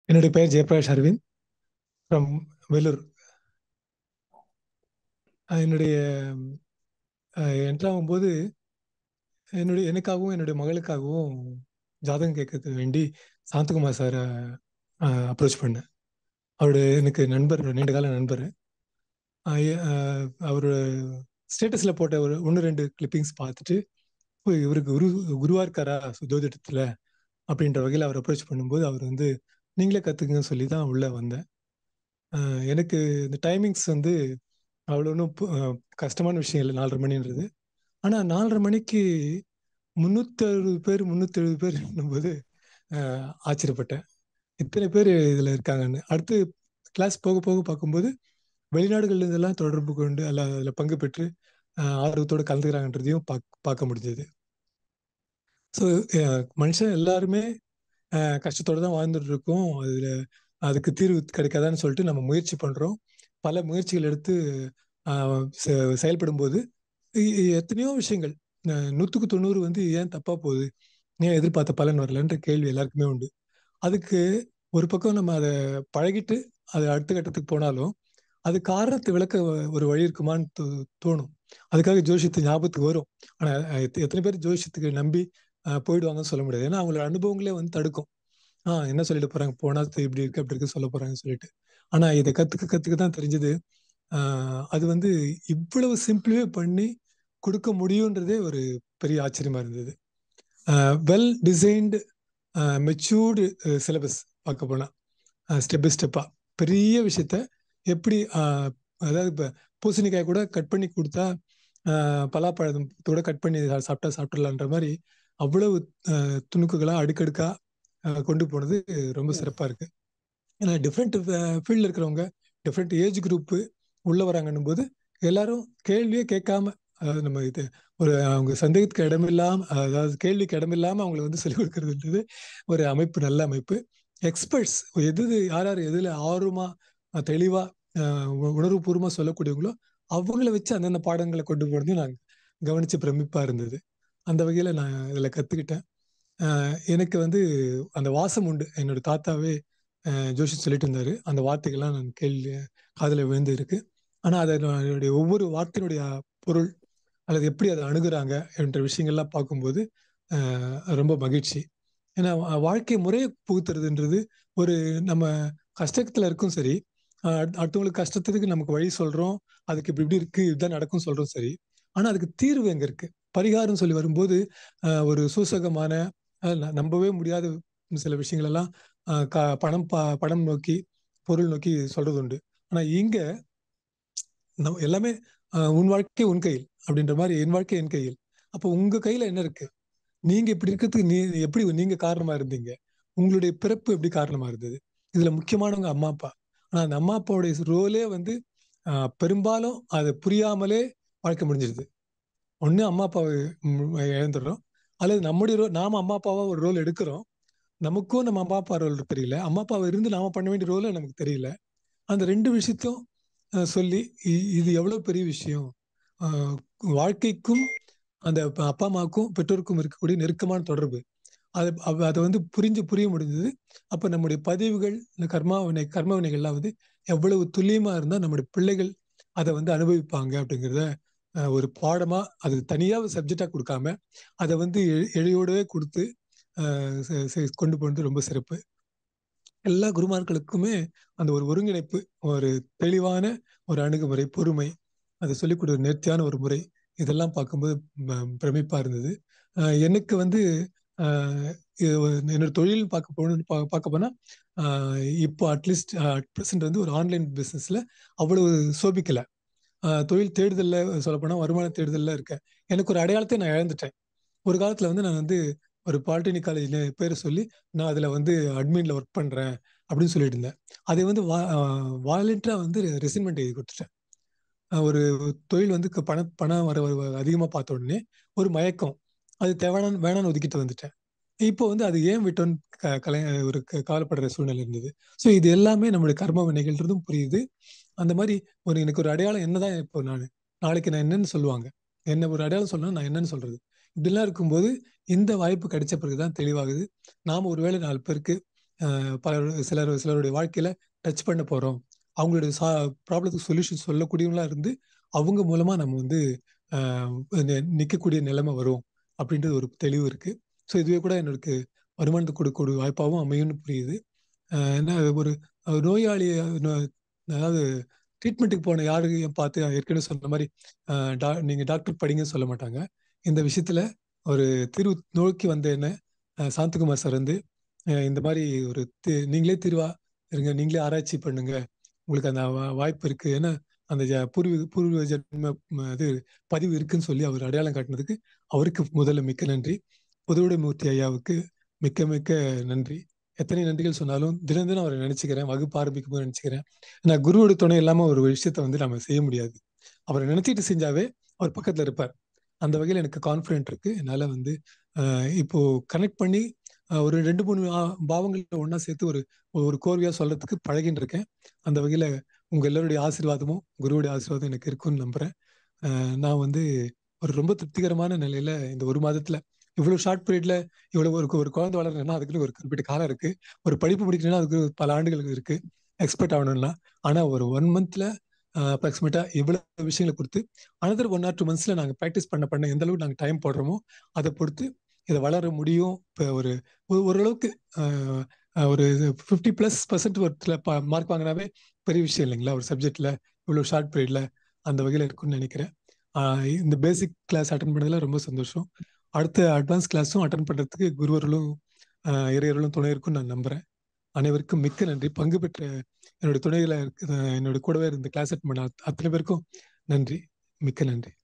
என்னுடைய பெயர் Jayaprakash Aravind from Vellore uh என்னுடைய என்ட்ராகும்போது என்னுடைய எனக்காகவும் என்னுடைய மகளுக்காகவும் ஜாதகம் கேட்கறதுக்கு வேண்டி சாந்தகுமார் சாரை அப்ரோச் பண்ணேன் அவரு எனக்கு நண்பர் நீண்ட கால நண்பர் அவர் ஸ்டேட்டஸில் போட்ட ஒரு ஒன்று ரெண்டு கிளிப்பிங்ஸ் பார்த்துட்டு ஓ இவருக்கு குரு குருவா இருக்காரா ஜோதிடத்தில் அப்படின்ற வகையில் அவர் அப்ரோச் பண்ணும்போது அவர் வந்து நீங்களே கற்றுக்குங்கன்னு சொல்லி தான் உள்ளே வந்தேன் எனக்கு இந்த டைமிங்ஸ் வந்து அவ்வளோ ஒன்றும் கஷ்டமான விஷயம் இல்லை நாலரை மணின்றது ஆனால் நாலரை மணிக்கு முந்நூற்றி அறுபது பேர் முந்நூற்றி எழுபது பேர் போது ஆச்சரியப்பட்டேன் இத்தனை பேர் இதில் இருக்காங்கன்னு அடுத்து கிளாஸ் போக போக பார்க்கும்போது வெளிநாடுகள்ல இதெல்லாம் தொடர்பு கொண்டு அல்ல அதில் பங்கு பெற்று ஆர்வத்தோடு கலந்துக்கிறாங்கன்றதையும் பார்க்க பார்க்க முடிஞ்சது ஸோ மனுஷன் எல்லாருமே கஷ்டத்தோடு தான் வாழ்ந்துட்டு இருக்கோம் அதில் அதுக்கு தீர்வு கிடைக்காதான்னு சொல்லிட்டு நம்ம முயற்சி பண்ணுறோம் பல முயற்சிகள் எடுத்து செயல்படும் போது எத்தனையோ விஷயங்கள் நூற்றுக்கு தொண்ணூறு வந்து ஏன் தப்பா போகுது ஏன் எதிர்பார்த்த பலன் வரலன்ற கேள்வி எல்லாருக்குமே உண்டு அதுக்கு ஒரு பக்கம் நம்ம அதை பழகிட்டு அது அடுத்த கட்டத்துக்கு போனாலும் அது காரணத்தை விளக்க ஒரு வழி இருக்குமான்னு தோணும் அதுக்காக ஜோஷியத்து ஞாபகத்துக்கு வரும் ஆனா எத்தனை பேர் ஜோஷியத்துக்கு நம்பி போயிடுவாங்கன்னு சொல்ல முடியாது ஏன்னா அவங்களோட அனுபவங்களே வந்து தடுக்கும் ஆஹ் என்ன சொல்லிட்டு போறாங்க போனா இப்படி இருக்கு அப்படி இருக்கு சொல்ல போறாங்கன்னு சொல்லிட்டு ஆனா இதை கத்துக்க கத்துக்க தான் தெரிஞ்சது ஆஹ் அது வந்து இவ்வளவு சிம்பிளிஃபை பண்ணி கொடுக்க முடியுன்றதே ஒரு பெரிய ஆச்சரியமா இருந்தது வெல் டிசைன்டு மெச்சூர்டு சிலபஸ் பார்க்க போனா ஸ்டெப் பை ஸ்டெப்பா பெரிய விஷயத்த எப்படி அதாவது இப்போ பூசணிக்காய் கூட கட் பண்ணி கொடுத்தா பலாப்பழத்தோட கட் பண்ணி சாப்பிட்டா சாப்பிடலான்ற மாதிரி அவ்வளவு துணுக்குகளா அடுக்கடுக்கா கொண்டு போனது ரொம்ப சிறப்பா இருக்கு ஏன்னா டிஃப்ரெண்ட் ஃபீல்டில் இருக்கிறவங்க டிஃப்ரெண்ட் ஏஜ் குரூப்பு உள்ள வராங்கன்னும் போது எல்லாரும் கேள்வியே கேட்காம அதாவது நம்ம இது ஒரு அவங்க சந்தேகத்துக்கு இடமில்லாம அதாவது கேள்விக்கு இடமில்லாம அவங்களை வந்து சொல்லிக் கொடுக்கறதுன்றது ஒரு அமைப்பு நல்ல அமைப்பு எக்ஸ்பர்ட்ஸ் எது யார் யார் எதுல ஆர்வமா தெளிவா உணர்வுபூர்வமா சொல்லக்கூடியவங்களோ அவங்கள வச்சு அந்தந்த பாடங்களை கொண்டு போறது நான் கவனிச்சு பிரமிப்பா இருந்தது அந்த வகையில நான் இதுல கத்துக்கிட்டேன் எனக்கு வந்து அந்த வாசம் உண்டு என்னோட தாத்தாவே ஜோஷி சொல்லிட்டு இருந்தாரு அந்த வார்த்தைகள்லாம் நான் கேள்வி காதல விழுந்து இருக்கு ஆனா அதனுடைய ஒவ்வொரு வார்த்தையினுடைய பொருள் அல்லது எப்படி அதை அணுகுறாங்க என்ற விஷயங்கள்லாம் பார்க்கும்போது ரொம்ப மகிழ்ச்சி ஏன்னா வாழ்க்கை முறையை புகுத்துறதுன்றது ஒரு நம்ம கஷ்டத்துல இருக்கும் சரி அடுத்தவங்களுக்கு கஷ்டத்துக்கு நமக்கு வழி சொல்றோம் அதுக்கு இப்படி இப்படி இருக்கு இதுதான் நடக்கும் சொல்றோம் சரி ஆனா அதுக்கு தீர்வு எங்க இருக்கு பரிகாரம் சொல்லி வரும்போது ஒரு சூசகமான நம்பவே முடியாத சில விஷயங்கள் எல்லாம் பணம் பணம் நோக்கி பொருள் நோக்கி சொல்றது உண்டு ஆனா இங்க நம்ம எல்லாமே உன் வாழ்க்கை உன் கையில் அப்படின்ற மாதிரி என் வாழ்க்கை என் கையில் அப்போ உங்க கையில என்ன இருக்கு நீங்க இப்படி இருக்கிறதுக்கு நீ எப்படி நீங்க காரணமா இருந்தீங்க உங்களுடைய பிறப்பு எப்படி காரணமா இருந்தது இதுல முக்கியமானவங்க அம்மா அப்பா ஆனா அந்த அம்மா அப்பாவுடைய ரோலே வந்து பெரும்பாலும் அதை புரியாமலே வாழ்க்கை முடிஞ்சிருது ஒண்ணு அம்மா அப்பாவை இழந்துடுறோம் அல்லது நம்முடைய ரோ நாம அம்மா அப்பாவா ஒரு ரோல் எடுக்கிறோம் நமக்கும் நம்ம அம்மா அப்பா ரோல் தெரியல அம்மா அப்பாவை இருந்து நாம பண்ண வேண்டிய ரோல் நமக்கு தெரியல அந்த ரெண்டு விஷயத்தையும் சொல்லி இது எவ்வளவு பெரிய விஷயம் வாழ்க்கைக்கும் அந்த அப்பா அம்மாவுக்கும் பெற்றோருக்கும் இருக்கக்கூடிய நெருக்கமான தொடர்பு அது அதை வந்து புரிஞ்சு புரிய முடிஞ்சது அப்ப நம்முடைய பதிவுகள் இந்த கர்மாவினை கர்மவினைகள்லாம் வந்து எவ்வளவு துல்லியமா இருந்தா நம்முடைய பிள்ளைகள் அதை வந்து அனுபவிப்பாங்க அப்படிங்கிறத ஒரு பாடமா அது தனியா சப்ஜெக்டா கொடுக்காம அதை வந்து எளியோடவே கொடுத்து கொண்டு போனது ரொம்ப சிறப்பு எல்லா குருமார்களுக்குமே அந்த ஒரு ஒருங்கிணைப்பு ஒரு தெளிவான ஒரு அணுகுமுறை பொறுமை அதை சொல்லிக் கொடுத்த நேர்த்தியான ஒரு முறை இதெல்லாம் பார்க்கும்போது பிரமிப்பா இருந்தது எனக்கு வந்து என்னோட தொழில் பார்க்க போகணும்னு பார்க்க போனா இப்போ அட்லீஸ்ட் அட் ப்ரெசென்ட் வந்து ஒரு ஆன்லைன் பிஸ்னஸ்ல அவ்வளவு சோபிக்கல தொழில் தேடுதல்ல சொல்ல போனா வருமான தேடுதல்ல இருக்கேன் எனக்கு ஒரு அடையாளத்தை நான் இழந்துட்டேன் ஒரு காலத்துல வந்து நான் வந்து ஒரு பாலிடெக்னிக் காலேஜ்ல பேரை சொல்லி நான் அதுல வந்து அட்மின்ல ஒர்க் பண்றேன் அப்படின்னு சொல்லிட்டு இருந்தேன் அதை வந்து வாலண்டியரா வந்து ரெசின்மெண்ட் எழுதி கொடுத்துட்டேன் ஒரு தொழில் வந்து பண பணம் வர அதிகமா பார்த்த உடனே ஒரு மயக்கம் அது தேவையான வேணான்னு ஒதுக்கிட்டு வந்துட்டேன் இப்போ வந்து அது ஏன் விட்டோன்னு கலை ஒரு கவலைப்படுற சூழ்நிலை இருந்தது ஸோ இது எல்லாமே நம்மளுடைய கர்ம வினைகள்ன்றதும் புரியுது அந்த மாதிரி ஒரு எனக்கு ஒரு அடையாளம் என்னதான் இப்போ நான் நாளைக்கு நான் என்னன்னு சொல்லுவாங்க என்ன ஒரு அடையாளம் சொல்லணும் நான் என்னன்னு சொல்றது இப்படிலாம் இருக்கும்போது இந்த வாய்ப்பு கிடைச்ச பிறகுதான் தெளிவாகுது நாம ஒருவேளை நாலு பேருக்கு அஹ், பலர் சிலர் சிலருடைய வாழ்க்கையில டச் பண்ண போறோம் அவங்களுடைய சா ப்ராப்ளத்துக்கு சொல்யூஷன் சொல்லக்கூடியவங்களா இருந்து அவங்க மூலமா நம்ம வந்து அஹ், நி- நிக்கக்கூடிய நிலைமை வரும் அப்படின்றது ஒரு தெளிவு இருக்கு ஸோ இதுவே கூட எனக்கு வருமானத்தை கொடுக்கக்கூடிய வாய்ப்பாகவும் அமையும்னு புரியுது அஹ், என்ன ஒரு ஒரு நோயாளி நோ- அதாவது ட்ரீட்மெண்ட்டுக்கு போன யாரையும் பார்த்து ஏற்கனவே சொன்ன மாதிரி அஹ், டா- நீங்க டாக்டர் படிங்கன்னு சொல்ல மாட்டாங்க இந்த விஷயத்துல ஒரு தீர்வு நோக்கி வந்த என்ன அஹ், சாந்தகுமார் சார் வந்து அஹ், இந்த மாதிரி ஒரு தி- நீங்களே தீர்வா இருங்க நீங்களே ஆராய்ச்சி பண்ணுங்க உங்களுக்கு அந்த வா- வாய்ப்பு இருக்கு ஏன்னா அந்த ஜ- பூர்வீக பூர்வ ஜென்ம ம, இது பதிவு இருக்குன்னு சொல்லி அவர் அடையாளம் காட்டினதுக்கு அவருக்கு முதல்ல மிக்க நன்றி புதுவுடைமூர்த்தி ஐயாவுக்கு மிக்க மிக்க நன்றி எத்தனை நன்றிகள் சொன்னாலும் தினம் தினம் அவரை நினைச்சுக்கிறேன் வகுப்பு ஆரம்பிக்கும் போது நினைச்சுக்கிறேன் நான் குருவோட துணை இல்லாம ஒரு விஷயத்த வந்து நம்ம செய்ய முடியாது அவரை நினைச்சிட்டு செஞ்சாவே அவர் பக்கத்துல இருப்பார் அந்த வகையில் எனக்கு கான்ஃபிடென்ட் இருக்கு என்னால வந்து அஹ், இப்போ கனெக்ட் பண்ணி அஹ், ஒரு ரெண்டு மூணு ஆ- பாவங்களை ஒண்ணா சேர்த்து ஒரு ஒரு கோர்வையா சொல்றதுக்கு பழகின்னு இருக்கேன் அந்த வகையில உங்க எல்லாருடைய ஆசீர்வாதமும் குருவுடைய ஆசீர்வாதம் எனக்கு இருக்குன்னு நம்புறேன் அஹ், நான் வந்து ஒரு ரொம்ப திருப்திகரமான நிலையில இந்த ஒரு மாதத்துல இவ்வளவு ஷார்ட் பீரியட்ல இவ்வளவு ஒரு ஒரு குழந்தை வளரணும்னா அதுக்குன்னு ஒரு குறிப்பிட்ட காலம் இருக்கு ஒரு படிப்பு முடிக்கணும்னா அதுக்கு பல ஆண்டுகள் இருக்கு எக்ஸ்பெக்ட் ஆகணும்னா ஆனா ஒரு ஒன் மந்த்ல அப்ராக்சிமேட்டா இவ்வளவு விஷயங்களை கொடுத்து அனதர் ஒன் ஆர் டூ மந்த்ஸ்ல நாங்க ப்ராக்டிஸ் பண்ண பண்ண எந்த அளவுக்கு நாங்க டைம் போடுறோமோ அதை பொறுத்து இதை வளர முடியும் இப்போ ஒரு ஒரு- ஓரளவுக்கு அஹ், அஹ், ஒரு ஃபிஃப்டி பிளஸ் பர்சன்ட் ஒருத்துல மார்க் வாங்கினாவே பெரிய விஷயம் இல்லைங்களா ஒரு சப்ஜெக்ட்ல இவ்வளவு ஷார்ட் பீரியட்ல அந்த வகையில இருக்கும்னு நினைக்கிறேன் ஆஹ் இந்த பேசிக் கிளாஸ் அட்டன் பண்ணதுல ரொம்ப சந்தோஷம் அடுத்த அட்வான்ஸ் கிளாஸும் அட்டன் பண்றதுக்கு குருவர்களும் ஆஹ் இறையர்களும் துணை இருக்கும்னு நான் நம்புறேன் அனைவருக்கும் மிக்க நன்றி பங்கு பெற்ற என்னுடைய துணைகளை என்னோட கூடவே இருந்த கிளாஸ் அட்டன் பண்ண அத்தனை பேருக்கும் நன்றி மிக்க நன்றி